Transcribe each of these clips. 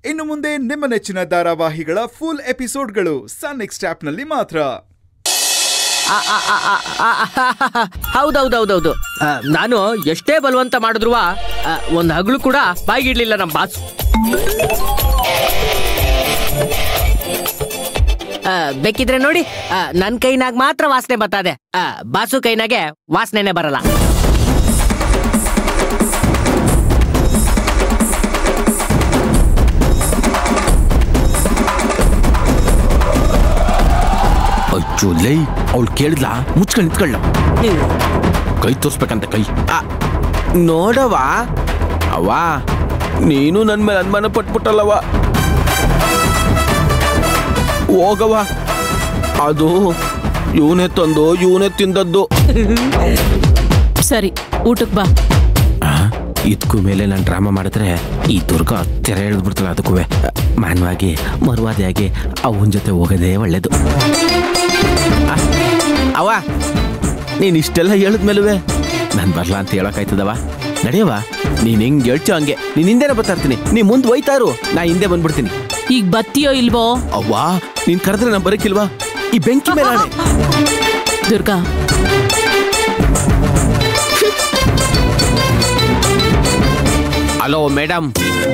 ಇನ್ನು ಮುಂದೆ ನಿಮ್ಮ ನೆಚ್ಚಿನ ಧಾರಾವಾಹಿಗಳ ಫುಲ್ ಎಪಿಸೋಡ್ಗಳು ಸನ್ ನೆಕ್ಸ್ಟ್ ಆಪ್ನಲ್ಲಿ ಮಾತ್ರ ಹೌದೌದೌದೌದು ನಾನು ಎಷ್ಟೇ ಬಲವಂತ ಮಾಡಿದ್ರು ಒಂದ್ ಹಗ್ಲು ಕೂಡ ಬಾಯಿಗಿಡ್ಲಿಲ್ಲ ನಮ್ ಬಾಸು ಆ, ಬೇಕಿದ್ರೆ ನೋಡಿ ಆ, ನನ್ ಕೈನಾಗ ಮಾತ್ರ ವಾಸನೆ ಬರ್ತದೆ ಆ, ಬಾಸು ಕೈನಾಗೆ ವಾಸನೆನೆ ಬರಲ್ಲ ಅಚ್ಚು ಲೈ ಅವಳು ಕೇಳಿದ್ಲಾ ಮುಚ್ಕೊಂಡು ನಿಂತ್ಕೊಳ್ಳ ಕೈ ತೋರ್ಸ್ಬೇಕಂತ ಕೈ ಆ, ನೋಡವ ಅವ್ವ ನೀನು ನನ್ ಮೇಲೆ ಅನುಮಾನ ಪಟ್ಬಿಟ್ಟಲ್ಲವ ಹೋಗವ ಅದು ಇವನೇ ತಂದು ಇವನೇ ತಿಂದದ್ದು ಸರಿ ಊಟಕ್ ಬಾ ಇದಕ್ಕೂ ಮೇಲೆ ನಾನು ಡ್ರಾಮಾ ಮಾಡಿದ್ರೆ ಈ ದುರ್ಗ ತೆರೆ ಎಳೆದ್ಬಿಡ್ತಾಳೆ ಅದಕ್ಕೂ ಮಾನವಾಗಿ ಮರುವಾದಿಯಾಗಿ ಅವನ ಜೊತೆ ಹೋಗೋದೇ ಒಳ್ಳೇದು ಅವ ನೀನ್ ಇಷ್ಟೆಲ್ಲ ಹೇಳಿದ್ಮೇಲುವೆ ನಾನು ಬರ್ಲಾ ಅಂತ ಹೇಳಕ್ಕಾಯ್ತದವ ನಡೆಯವ ನೀನ್ ಹೆಂಗ್ ಹೇಳ್ತೀಯೋ ಹಂಗೆ ನೀನ್ ಹಿಂದೆನೆ ಬರ್ತಾ ಇರ್ತೀನಿ ನೀ ಮುಂದೆ ಹೋಯ್ತಾರು ನಾ ಹಿಂದೆ ಬಂದ್ಬಿಡ್ತೀನಿ ಈಗ ಬತ್ತೀಯೋ ಇಲ್ವೋ ಅವ್ವಾ ನೀನ್ ಕರೆದ್ರೆ ನಾನು ಬರಕ್ಕಿಲ್ವಾ ಈ ಬೆಂಕಿ ಮೇಲೆ ಆಣೆ. ದುರ್ಗಾ ಹಲೋ ಮೇಡಮ್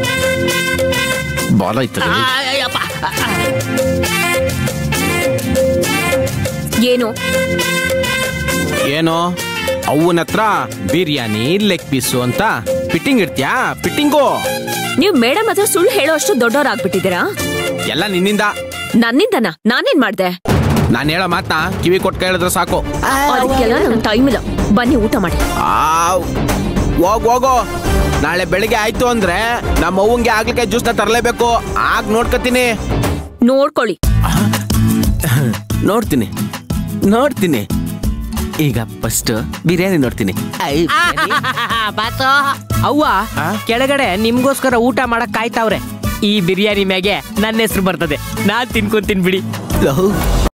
ಬಾಲ ಇತ್ತು ಏನು ಏನೋ ಅವನ ಹತ್ರ ಬಿರಿಯಾನಿ ಲೆಗ್ ಪೀಸು ಅಂತ ಫಿಟ್ಟಿಂಗ್ ಇಡ್ತೀಯಾ ಫಿಟ್ಟಿಂಗು ನೀವ್ ಮೇಡಮ್ ಹತ್ರ ಸುಳ್ಳು ಹೇಳೋ ಅಷ್ಟು ದೊಡ್ಡವರಾಗ್ಬಿಟ್ಟಿದ್ದೀರಾ ಎಲ್ಲ ನಿನ್ನಿಂದ ನನ್ನಿಂದನ ನಾನೇನ್ ಮಾಡ್ದೆ ನಾನು ಹೇಳೋ ಮಾತನ್ನ ಕಿವಿ ಕೊಟ್ಟು ಕೇಳಿದ್ರೆ ಸಾಕು ಅದಕ್ಕೆಲ್ಲ ನನ್ ಟೈಮ್ ಇಲ್ಲ ಬನ್ನಿ ಊಟ ಮಾಡಿ ಆವ್. ಹೋಗ್ ಹೋಗೋ ನಾಳೆ ಬೆಳಿಗ್ಗೆ ಆಯ್ತು ಅಂದ್ರೆ ನಮ್ಮ ಅವ್ವಂಗೆ ಆಗ್ಲಿಕ್ಕೆ ಜ್ಯೂಸ್ನ ತರಲೇಬೇಕು ಆಗ ನೋಡ್ಕತೀನಿ ನೋಡ್ಕೊಳ್ಳಿ ನೋಡ್ತೀನಿ ನೋಡ್ತೀನಿ ಈಗ ಫಸ್ಟ್ ಬಿರಿಯಾನಿ ನೋಡ್ತೀನಿ ಐ, ಬಾಸು ಅವ್ವ ಆ? ಕೆಳಗಡೆ ನಿಮ್ಗೋಸ್ಕರ ಊಟ ಮಾಡಕ್ ಕಾಯ್ತಾವ್ರೆ ಈ ಬಿರಿಯಾನಿ ಮ್ಯಾಗೆ ನನ್ನ ಹೆಸರು ಬರ್ತದೆ ನಾನ್ ತಿನ್ಕೊಂತೀನಿ ಬಿಡಿ ಲವ್.